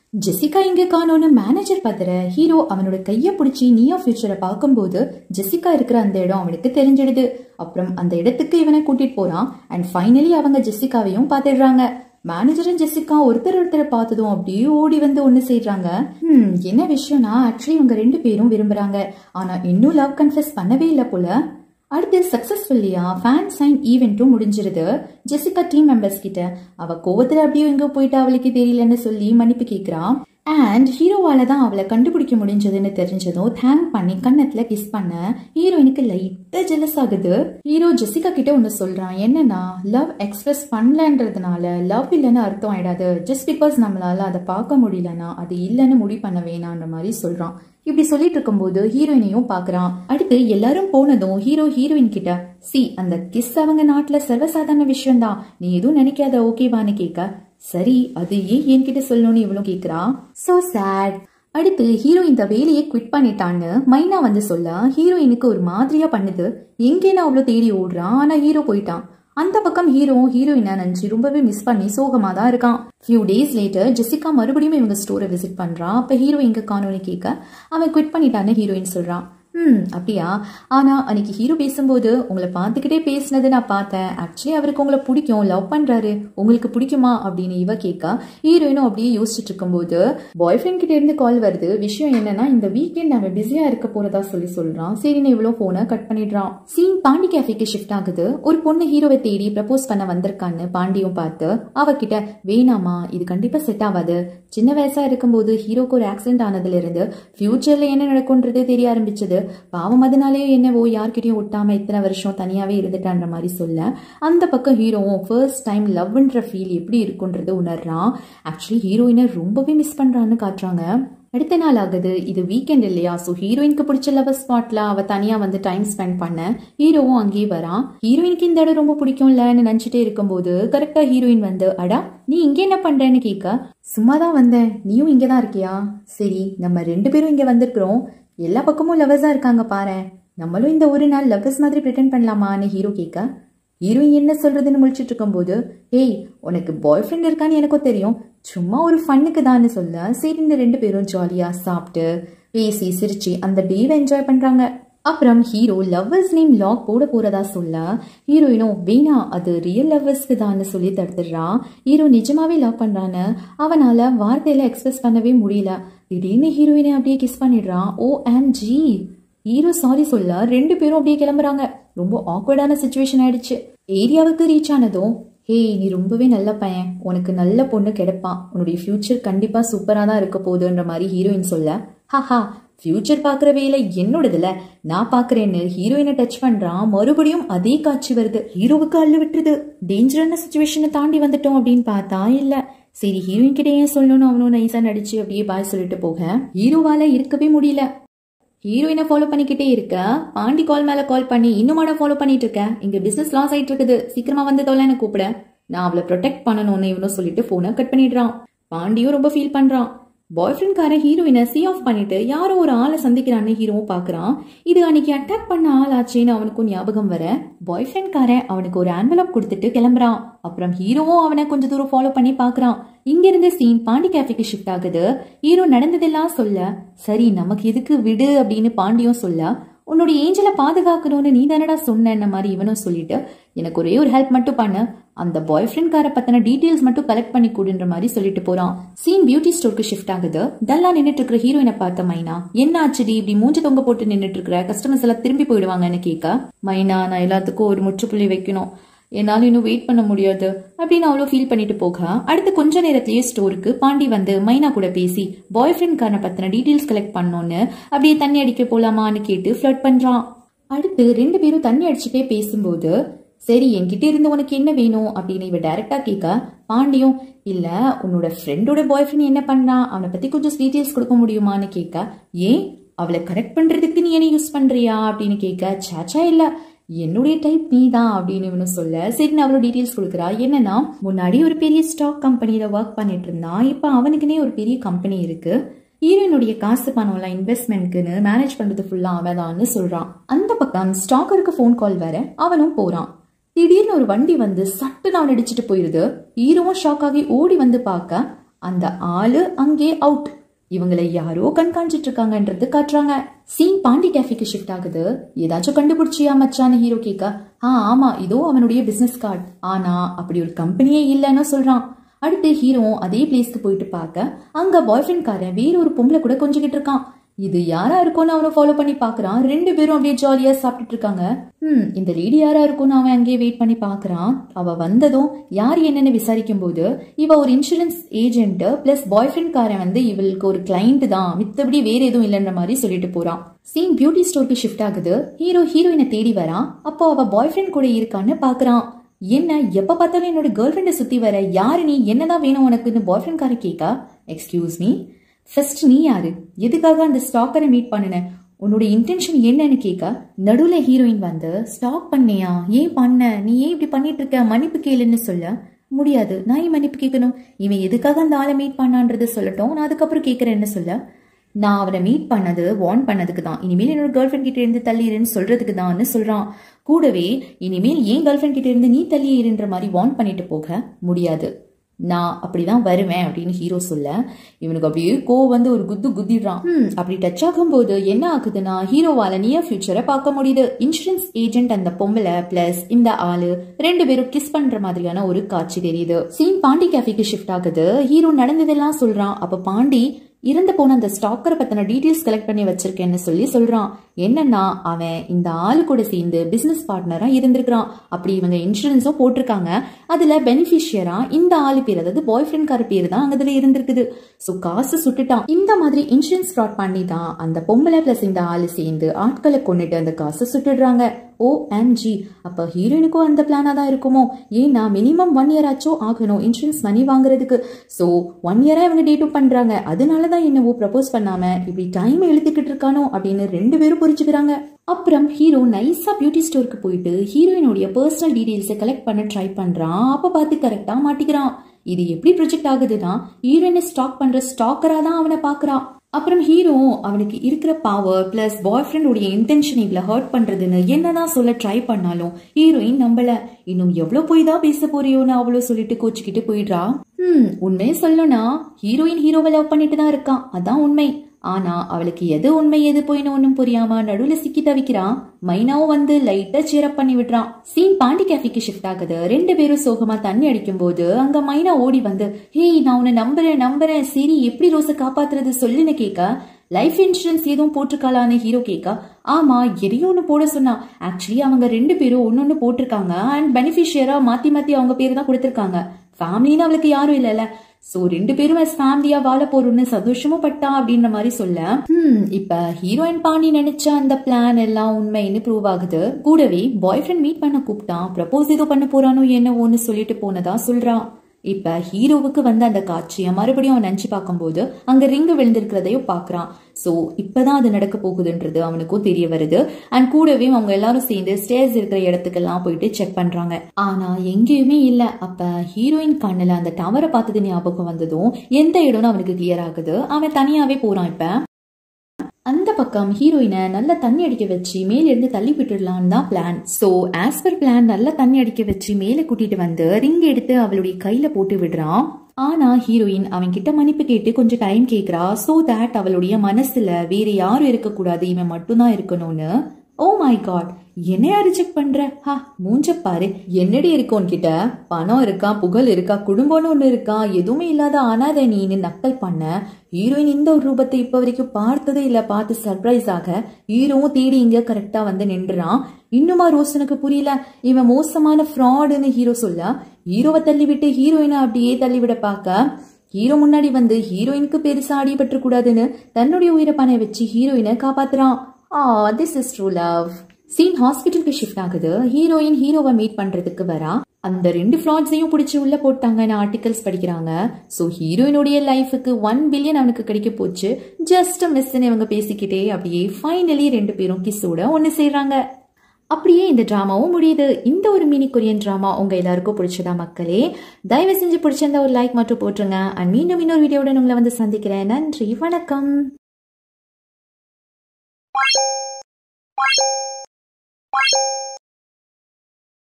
Jessica இங்க காணோன்னு manager பார்த்துற hero அவனோட கையை பிடிச்சி நியோ ஃபியூச்சரை பார்க்கும்போது ஜெசிகா இருக்கிற அந்த இடம் அவனுக்கு தெரிஞ்சிடுது அப்புறம் அந்த இடத்துக்கு இவனை கூட்டிட்டு போறான் அண்ட் ஃபைனலி அவங்க ஜெசிகாவையும் பார்த்துடுறாங்க மேனேஜரும் ஜெசிகா ஒருத்தர் ஒருத்தரை பார்த்ததும் அப்படியே ஓடி வந்து ஒன்று செய்றாங்க ஹம் என்ன விஷயம்னா ஆக்சுவலி இவங்க ரெண்டு பேரும் விரும்புறாங்க ஆனா இன்னும் லவ் கன்ஃபெஸ் பண்ணவே இல்லை போல அடுத்து சக்சஸ்ஃபுல்லியா ஃபேன் சைன் ஈவெண்ட்டும் முடிஞ்சிருது ஜெசிகா டீம் மெம்பர்ஸ் கிட்ட அவ கோவத்துல அப்படியே எங்கோ போயிட்டு அவளுக்கு தெரியலன்னு சொல்லி மன்னிப்பு கேக்குறான் அண்ட் ஹீரோவால தான் அவளை கண்டுபிடிக்க முடிஞ்சதுன்னு தெரிஞ்சதும் தேங்க் பண்ணி கன்னத்துல கிஸ் பண்ண ஹீரோயினுக்கு லைட்டா ஜெலஸ் ஆகுது ஹீரோ ஜெசிகா கிட்ட ஒன்னு சொல்றான் என்னன்னா லவ் எக்ஸ்பிரஸ் பண்ணலன்றதுனால லவ் இல்லைன்னு அர்த்தம் ஆயிடாது ஜஸ்ட் பிகாஸ் நம்மளால அதை பார்க்க முடியலன்னா அது இல்லைன்னு முடிவு பண்ண வேணான்ற மாதிரி சொல்றான் இப்படி சொல்லிட்டு இருக்கும்போது ஹீரோயினையும் பாக்குறான் அடுத்து எல்லாரும் போனதும் ஹீரோ ஹீரோயின் கிட்ட சி அந்த கிஸ் அவங்க நாட்டுல சர்வசாதாரண விஷயம்தான் நீ எதுவும் நினைக்காத ஓகேவான்னு கேட்க சரி அது ஏன் என்கிட்ட சொல்லணும்னு இவ்வளவு கேக்குறா சோ சேட் அடுத்து ஹீரோ இந்த வேலையை குவிட் பண்ணிட்டான்னு மைனா வந்து சொல்ல ஹீரோயினுக்கு ஒரு மாதிரியா பண்ணுது எங்கேன்னு அவ்வளோ தேடி ஓடுறான் ஆனா ஹீரோ போயிட்டான் அந்த பக்கம் ஹீரோவும் ஹீரோயினை நினைச்சு ரொம்பவே மிஸ் பண்ணி சோகமா தான் இருக்கான் ஃபியூ டேஸ் லேட்டர் ஜெசிகா மறுபடியும் இவங்க ஸ்டோரை விசிட் பண்றான் அப்ப ஹீரோ எங்க காணோன்னு கேட்க அவன் குவிட் பண்ணிட்டான்னு ஹீரோயின் சொல்றான் ம் அப்படியா ஆனா அன்னைக்கு ஹீரோ பேசும்போது உங்களை பார்த்துக்கிட்டே பேசினது நான் பார்த்தேன் ஆக்சுவலி அவருக்கு உங்களை பிடிக்கும் லவ் பண்றாரு உங்களுக்கு பிடிக்குமா அப்படின்னு இவ கேட்க ஹீரோயினும் அப்படியே யோசிச்சுட்டு இருக்கும்போது பாய் ஃப்ரெண்ட் கிட்ட இருந்து கால் வருது விஷயம் என்னன்னா இந்த வீக்கெண்ட் நம்ம பிஸியா இருக்க போறதா சொல்லி சொல்றான் சரின்னு இவ்வளவு போனை கட் பண்ணிடுறான் சீன் பாண்டி கேஃபேக்கு ஷிஃப்ட் ஆகுது ஒரு பொண்ணு ஹீரோவை தேடி ப்ரப்போஸ் பண்ண வந்திருக்கான்னு பாண்டியும் பார்த்து அவகிட்ட வேணாமா இது கண்டிப்பா செட் ஆகாது சின்ன வயசா இருக்கும்போது ஹீரோக்கு ஒரு ஆக்சிடென்ட் ஆனதுல இருந்து ஃபியூச்சர்ல என்ன நடக்கும்ன்றது தெரிய ஆரம்பிச்சது பாவம் அதனாலேயோ என்னவோ யார்கிட்டயும் ஒட்டாம இத்தனை வருஷம் தனியாவே இருந்துட்டான்ற மாதிரி சொல்ல அந்த பக்கம் ஹீரோவும் ஃபர்ஸ்ட் டைம் லவ்ன்ற ஃபீல் எப்படி இருக்குன்றது உணர்றான் ஆக்சுவலி ஹீரோயினை ரொம்பவே மிஸ் பண்றான்னு காட்டுறாங்க அடுத்த நாள் ஆகுது இது வீக்கெண்ட் இல்லையா ஸோ ஹீரோயினுக்கு பிடிச்ச லவர் ஸ்பாட்ல அவ தனியா வந்து டைம் ஸ்பெண்ட் பண்ண ஹீரோவும் அங்கேயே வரான் ஹீரோயினுக்கு இந்த இடம் ரொம்ப பிடிக்கும்லன்னு நினைச்சிட்டே இருக்கும்போது கரெக்டா ஹீரோயின் வந்து அடா நீ இங்க என்ன பண்றேன்னு கேட்க சும்மா தான் வந்தேன் நீயும் இங்கே தான் இருக்கியா சரி நம்ம ரெண்டு பேரும் இங்க வந்திருக்கிறோம் எல்லா பக்கமும் லவர்ஸா இருக்காங்க பாரு நம்மளும் இந்த ஒரு நாள் லவர்ஸ் மாதிரி ப்ரிட்டன் பண்ணலாமான்னு ஹீரோ கேட்க ஹீரோயின் என்ன சொல்றதுன்னு முழிச்சிட்டு இருக்கும்போது ஏய் உனக்கு பாய் ஃப்ரெண்ட் இருக்கான்னு எனக்கும் தெரியும் சும்மா ஒரு ஃபன்னுக்கு தான்னு சொல்ல சரி இந்த ரெண்டு பேரும் ஜாலியா சாப்பிட்டு பேசி சிரிச்சு அந்த டேவை என்ஜாய் பண்றாங்க அப்புறம் ஹீரோ லவ்வர்ஸ் நேம் லாக் போட போறதா சொல்ல ஹீரோயினும் வேணா அது ரியல் லவ்வர்ஸ்க்கு தான் சொல்லி தடுத்துடுறான் ஹீரோ நிஜமாவே லவ் பண்றான்னு அவனால வார்த்தையில எக்ஸ்பிரஸ் பண்ணவே முடியல திடீர்னு ஹீரோயினை அப்படியே கிஸ் பண்ணிடுறான் O M G hero sorry சொல்ல ரெண்டு பேரும் அப்படியே கிளம்புறாங்க ரொம்ப ஆக்வர்டான சுச்சுவேஷன் ஆயிடுச்சு ஏரியாவுக்கு ரீச் ஆனதும் ஹேய் நீ ரொம்பவே நல்ல பையன் உனக்கு நல்ல பொண்ணு கிடைப்பான் உன்னுடைய ஃபியூச்சர் கண்டிப்பா சூப்பரா தான் இருக்க போகுதுன்ற மாதிரி ஹீரோயின் சொல்ல ஹஹா ஃபியூச்சர் பார்க்குற வேலை என்னோடதுல நான் பார்க்குறேன்னு ஹீரோயினை டச் பண்றான் மறுபடியும் அதே காட்சி வருது ஹீரோவுக்கு அள்ளு விட்டுருது டேஞ்சரான சுச்சுவேஷனை தாண்டி வந்துட்டோம் அப்படின்னு பார்த்தா இல்ல சரி ஹீரோயின் கிட்ட ஏன் சொல்லணும்னு அவனும் நைஸா நடிச்சு அப்படியே பாய் சொல்லிட்டு போக ஹீரோவால இருக்கவே முடியல ஹீரோயினை ஃபாலோ பண்ணிக்கிட்டே இருக்க பாண்டி கால் மேல கால் பண்ணி இன்னுமாட ஃபாலோ பண்ணிட்டு இருக்க இங்க பிசினஸ் லாஸ் ஆயிட்டு இருக்குது சீக்கிரமா வந்து தொலைன்னு கூப்பிட நான் அவளை ப்ரொடெக்ட் பண்ணணும்னு இவனும் சொல்லிட்டு போனை கட் பண்ணிடுறான் பாண்டியும் ரொம்ப ஃபீல் பண்றான் பாய் ஃப்ரெண்ட்காரன் ஹீரோயினை சி ஆஃப் பண்ணிட்டு யாரோ ஒரு ஆளை சந்திக்கிறான்னு ஹீரோவும் பாக்குறான் இது அன்னைக்கு அட்டாக் பண்ண ஆள் ஆச்சுன்னு அவனுக்கும் ஞாபகம் வர பாய் ஃப்ரெண்ட்காரன் அவனுக்கு ஒரு ஆன்வலப் கொடுத்துட்டு கிளம்புறான் அப்புறம் ஹீரோவும் அவனை கொஞ்ச தூரம் ஃபாலோ பண்ணி பாக்குறான் இங்க இருந்து சீன் பாண்டி கேஃபேக்கு ஷிஃப்ட் ஆகுது ஹீரோ நடந்ததெல்லாம் சொல்ல சரி நமக்கு எதுக்கு விடு அப்படின்னு பாண்டியும் சொல்ல உன்னுடைய ஏஞ்சலை பாதுகாக்கணும்னு நீ தானடா சொன்ன மாதிரி இவனும் சொல்லிட்டு எனக்கு ஒரே ஒரு ஹெல்ப் மட்டும் பண்ண அந்த பாய் ஃப்ரெண்ட்கார பத்தின டீடைல்ஸ் மட்டும் கலெக்ட் பண்ணி கொடுன்ற மாதிரி சொல்லிட்டு போறான் சீன் பியூட்டி ஸ்டோருக்கு ஷிஃப்ட் ஆகுது டல்லா நின்னுட்டு இருக்கிற ஹீரோயினை பார்த்த மைனா என்ன ஆச்சுடி இப்படி மூஞ்சி தொங்க போட்டு நின்னுட்டு இருக்கிற கஸ்டமர்ஸ் எல்லாம் திரும்பி போயிடுவாங்கன்னு கேட்க மைனா நான் எல்லாத்துக்கும் ஒரு முற்றுப்புள்ளி வைக்கணும் என்னால இன்னும் வெயிட் பண்ண முடியாது அப்படின்னு அவ்வளோ ஃபீல் பண்ணிட்டு போக அடுத்து கொஞ்ச நேரத்திலேயே ஸ்டோருக்கு பாண்டி வந்து மைனா கூட பேசி பாய் ஃப்ரெண்ட்காரனை பத்தின டீடைல்ஸ் கலெக்ட் பண்ணோன்னு அப்படியே தண்ணி அடிக்க போலாமான்னு கேட்டு ஃபிளட் பண்றான் அடுத்து ரெண்டு பேரும் தண்ணி அடிச்சுட்டே பேசும்போது சரி என்கிட்ட இருந்து உனக்கு என்ன வேணும் அப்படின்னு இவ டைரக்டா கேட்க பாண்டியும் இல்ல உன்னோட ஃப்ரெண்டோட பாய் ஃப்ரெண்ட் என்ன பண்ணான் அவனை பத்தி கொஞ்சம் டீடைல்ஸ் கொடுக்க முடியுமான்னு கேட்க ஏன் அவளை கரெக்ட் பண்றதுக்கு நீ என்ன யூஸ் பண்றியா அப்படின்னு கேட்க சாச்சா இல்ல என்னுடைய டைப் நீ தான் அப்படின்னு இவனு சொல்ல சரி நான் அவ்வளோ டீட்டெயில்ஸ் கொடுக்குறா என்னன்னா முன்னாடி ஒரு பெரிய ஸ்டாக் கம்பெனியில ஒர்க் பண்ணிட்டு இருந்தான் இப்போ அவனுக்குனே ஒரு பெரிய கம்பெனி இருக்கு ஹீரோயினுடைய காசு பணம்லாம் இன்வெஸ்ட்மெண்ட்க்குன்னு மேனேஜ் பண்றது ஃபுல்லா அவதான்னு சொல்றான் அந்த பக்கம் ஸ்டாக்கருக்கு ஃபோன் கால் வர அவனும் போறான் திடீர்னு ஒரு வண்டி வந்து சட்டுன்னு அவன் அடிச்சுட்டு போயிருது ஹீரோவும் ஷாக் ஆகி ஓடி வந்து பார்க்க அந்த ஆளு அங்கே அவுட் இவங்களை யாரோ கண்காணிச்சிட்டு இருக்காங்கன்றது காட்டுறாங்க சீன் பாண்டி கேஃபிக்கு ஷிஃப்ட் ஆகுது ஏதாச்சும் கண்டுபிடிச்சியா மச்சான ஹீரோ கேட்க ஆ ஆமா இதோ அவனுடைய பிசினஸ் கார்டு ஆனா அப்படி ஒரு கம்பெனியே இல்லைன்னு சொல்றான் அடுத்து ஹீரோ அதே பிளேஸ்க்கு போயிட்டு பார்க்க அங்க பாய் ஃப்ரெண்ட்காரன் வேற ஒரு பொம்பளை கூட கொஞ்சிக்கிட்டு இருக்கான் இது யாரா இருக்கும்னு அவனை ஃபாலோ பண்ணி பாக்குறான் ரெண்டு பேரும் அப்படியே ஜாலியா சாப்பிட்டுட்டு இருக்காங்க ம் இந்த லேடி யாரா இருக்கும்னு அவன் அங்கேயே வெயிட் பண்ணி பாக்குறான் அவ வந்ததும் யார் என்னன்னு விசாரிக்கும் போது இவ ஒரு இன்சூரன்ஸ் ஏஜென்ட் பிளஸ் பாய் ஃப்ரெண்ட்காரன் வந்து இவளுக்கு ஒரு கிளைண்ட் தான் மித்தபடி வேற எதுவும் இல்லைன்ற மாதிரி சொல்லிட்டு போறான் சீன் பியூட்டி ஸ்டோருக்கு ஷிஃப்ட் ஆகுது ஹீரோ ஹீரோயினை தேடி வரான் அப்போ அவ பாய் ஃப்ரெண்ட் கூட இருக்கான்னு பாக்குறான் என்ன எப்ப பார்த்தாலும் என்னோட கேர்ள் ஃப்ரெண்டை சுத்தி வர யாரு நீ என்னதான் வேணும் உனக்குன்னு பாய் ஃப்ரெண்ட் கார கேக்கா எக்ஸ்கியூஸ் மீ ஃபர்ஸ்ட் நீ யாரு எதுக்காக அந்த ஸ்டாக்கரை மீட் பண்ணுன உன்னோட இன்டென்ஷன் என்னன்னு கேட்க நடுவுல ஹீரோயின் வந்து ஸ்டாக் பண்ணியா ஏன் பண்ண நீ ஏன் இப்படி பண்ணிட்டு இருக்க மன்னிப்பு கேளுன்னு சொல்ல முடியாது நான் ஏன் மன்னிப்பு கேட்கணும் இவன் எதுக்காக அந்த ஆளை மீட் பண்ணான்றது சொல்லட்டும் நான் அதுக்கப்புறம் கேட்கறேன்னு சொல்ல நான் அவனை மீட் பண்ணது வார்ன் பண்ணதுக்கு தான் இனிமேல் என்னோட கேர்ள் ஃப்ரெண்ட் கிட்ட இருந்து தள்ளிடுன்னு சொல்றதுக்கு தான்னு சொல்றான் கூடவே இனிமேல் ஏன் கேர்ள் ஃப்ரெண்ட் கிட்ட இருந்து நீ தள்ளி இருன்ற மாதிரி வார்ன் பண்ணிட்டு போக முடியாது நான் அப்படிதான் வருவேன் அப்படின்னு ஹீரோ சொல்ல இவனுக்கு அப்படியே கோ வந்து ஒரு குத்து குத்திடுறான் ஹம், அப்படி டச் ஆகும்போது என்ன ஆகுதுன்னா ஹீரோவால நியர் ஃபியூச்சரை பார்க்க முடியுது இன்சூரன்ஸ் ஏஜென்ட் அந்த பொம்பளை பிளஸ் இந்த ஆளு ரெண்டு பேரும் கிஸ் பண்ற மாதிரியான ஒரு காட்சி தெரியுது சீன் பாண்டி கேஃபிக்கு ஷிஃப்ட் ஆகுது ஹீரோ நடந்ததெல்லாம் சொல்றான் அப்ப பாண்டி இறந்து போன அந்த ஸ்டாக்கரை பத்தின டீடைல்ஸ் கலெக்ட் பண்ணி வச்சிருக்கேன்னு சொல்லி சொல்றான் என்னன்னா அவன் இந்த ஆளு கூட சேர்ந்து பிசினஸ் பார்ட்னரா இருந்திருக்கிறான் அப்படி இவங்க இன்சூரன்ஸும் போட்டிருக்காங்க அதுல பெனிஃபிஷியரா இந்த ஆளு பேர் அதாவது பாய் ஃப்ரெண்ட்கார பேர் தான் அங்க அதுல இருந்திருக்குது சோ காசு சுட்டுட்டான் இந்த மாதிரி இன்சூரன்ஸ் ஃப்ராட் பண்ணி தான் அந்த பொம்பளை பிளஸ் இந்த ஆளு சேர்ந்து ஆட்களை கொண்டுட்டு அந்த காசை சுட்டுடுறாங்க ஓ அண்ட் ஜி அப்ப ஹீரோயினுக்கும் அந்த பிளானா தான் இருக்குமோ ஏன்னா மினிமம் ஒன் இயர் ஆச்சும் ஆகணும் இன்சூரன்ஸ் மணி வாங்குறதுக்கு ஸோ ஒன் இயரா இவங்க டேட்டும் பண்றாங்க அதனால தான் என்னவோ ப்ரப்போஸ் பண்ணாம இப்படி டைம் எழுதிக்கிட்டு இருக்கானோ அப்படின்னு ரெண்டு பேரும் புரிஞ்சுக்கிறாங்க அப்புறம் ஹீரோ நைஸா பியூட்டி ஸ்டோருக்கு போயிட்டு ஹீரோயினுடைய பர்சனல் டீடைல்ஸை கலெக்ட் பண்ண ட்ரை பண்றான் அப்ப பார்த்து கரெக்டா மாட்டிக்கிறான் இது எப்படி ப்ரொஜெக்ட் ஆகுதுன்னா ஹீரோயினை ஸ்டாக் பண்ற ஸ்டாக்கரா தான் அவனை பாக்குறான் அப்புறம் ஹீரோ அவனுக்கு இருக்கிற பவர் பிளஸ் பாய் ஃப்ரெண்டோடைய இன்டென்ஷன் இவ்வளவு ஹர்ட் பண்றதுன்னு என்னதான் சொல்ல ட்ரை பண்ணாலும் ஹீரோயின் நம்பல இன்னும் எவ்வளவு போய் தான் பேச போறியோன்னு அவ்வளவு சொல்லிட்டு கோச்சிக்கிட்டு போயிடுறா ஹம் உண்மையை சொல்லணும்னா ஹீரோயின் ஹீரோவை லவ் பண்ணிட்டு தான் இருக்கான் அதான் உண்மை ஆனா அவளுக்கு எது உண்மை எது போயின்னு ஒன்னும் புரியாம நடுவுல சிக்கி தவிக்கிறான் மைனாவும் வந்து லைட்டா சேரப் பண்ணி விடுறான் சீன் பாண்டி கேஃபிக்கு ஷிஃப்ட் ஆகுது ரெண்டு பேரும் சோகமா தண்ணி அடிக்கும் போது அங்க மைனா ஓடி வந்து ஹேய் நான் உன்னை நம்புறேன் நம்புறேன் சரி எப்படி ரோஸை காப்பாத்துறது சொல்லுன்னு கேட்க லைஃப் இன்சூரன்ஸ் எதுவும் போட்டிருக்காளான்னு ஹீரோ கேட்க ஆமா எதையும் ஒன்று போட சொன்னா ஆக்சுவலி அவங்க ரெண்டு பேரும் ஒன்னொன்னு போட்டிருக்காங்க அண்ட் பெனிஃபிஷியரா மாத்தி மாத்தி அவங்க பேரு தான் கொடுத்திருக்காங்க ஃபேமிலின்னு அவளுக்கு யாரும் இல்லைல்ல சோ ரெண்டு பேரும் as ஃபேமிலியா வாழ போறோம்னு சந்தோஷமும் பட்டா அப்படின்ற மாதிரி சொல்ல ஹம், இப்ப ஹீரோயின் பாண்டி நினைச்ச அந்த பிளான் எல்லாம் உண்மைன்னு ப்ரூவ் ஆகுது கூடவே பாய் ஃப்ரெண்ட் மீட் பண்ண கூப்பிட்டான் ப்ரப்போஸ் ஏதோ பண்ண போறானோ என்னவோன்னு சொல்லிட்டு போனதா சொல்றான் இப்ப ஹீரோவுக்கு வந்த அந்த காட்சியை மறுபடியும் அவன் நினைச்சு பார்க்கும்போது அங்க ரிங்கு விழுந்திருக்கிறதையும் பாக்குறான் சோ இப்பதான் அது நடக்க போகுதுன்றது அவனுக்கும் தெரிய வருது அண்ட் கூடவே அவங்க எல்லாரும் சேர்ந்து ஸ்டேஜ் இருக்கிற இடத்துக்கெல்லாம் போயிட்டு செக் பண்றாங்க ஆனா எங்கேயுமே இல்ல அப்ப ஹீரோயின் கண்ணுல அந்த டவரை பார்த்தது ஞாபகம் வந்ததும் எந்த இடம்னு அவனுக்கு கிளியர் ஆகுது அவன் தனியாவே போறான் இப்ப அந்த பக்கம் ஹீரோயினை நல்லா தண்ணி அடிக்க வச்சு மேல இருந்து தள்ளி விட்டுடலான்னு தான் plan so as per plan நல்லா தண்ணி அடிக்க வச்சு மேலே கூட்டிட்டு வந்து ரிங் எடுத்து அவளுடைய கையில போட்டு விடுறான் ஆனா ஹீரோயின் அவன் கிட்ட மன்னிப்பு கேட்டு கொஞ்சம் டைம் கேக்குறா சோ தட் அவளுடைய மனசுல வேற யாரும் இருக்கக்கூடாது இவன் மட்டும்தான் இருக்கணும்னு ஓ மை காட் என்னையா ரிஜெக்ட் பண்ற ஹா மூஞ்ச பாரு என்னடி இருக்கு உன்கிட்ட பணம் இருக்கா புகழ் இருக்கா குடும்பம்னு ஒண்ணு இருக்கா எதுவுமே இல்லாத அனாதை நீன்னு நக்கல் பண்ண ஹீரோயின் இந்த ஒரு ரூபத்தை இப்ப வரைக்கும் பார்த்ததே இல்ல பார்த்து சர்ப்ரைஸ் ஆக ஹீரோவும் தேடி இங்க கரெக்டா வந்து நின்றுறான் இன்னுமா ரோஷனுக்கு புரியல இவன் மோசமான ஃப்ராடுன்னு ஹீரோ சொல்ல ஹீரோவை தள்ளி விட்டு ஹீரோயினை அப்படியே தள்ளிவிட பார்க்க ஹீரோ முன்னாடி வந்து ஹீரோயினுக்கு பெருசா அடிபட்டு கூடாதுன்னு தன்னுடைய உயிரை பணைய வச்சு ஹீரோயினை காப்பாத்துறான் ah this is true love scene ஹாஸ்பிட்டலுக்கு ஷிஃப்ட் ஆகுது ஹீரோயின் ஹீரோவை மீட் பண்றதுக்கு வரா அந்த ரெண்டு ஃப்ராட்ஸையும் பிடிச்சி உள்ள போட்டாங்கன்னு ஆர்டிகல்ஸ் படிக்கிறாங்க ஸோ ஹீரோயினுடைய லைஃபுக்கு ஒன் பில்லியன் அவனுக்கு கிடைக்க போச்சு ஜஸ்ட் மிஸ்ன்னு இவங்க பேசிக்கிட்டே அப்படியே ஃபைனலி ரெண்டு பேரும் கிஸ்ஸோட ஒன்று செய்றாங்க அப்படியே இந்த ட்ராமாவும் முடியுது இந்த ஒரு மினி கொரியன் ட்ராமா உங்க எல்லாருக்கும் பிடிச்சதா மக்களே தயவு செஞ்சு பிடிச்சிருந்தா ஒரு லைக் மட்டும் போட்டுருங்க அண்ட் மீண்டும் இன்னொரு வீடியோவுடன் உங்களை வந்து சந்திக்கிறேன் நன்றி வணக்கம் Thank you.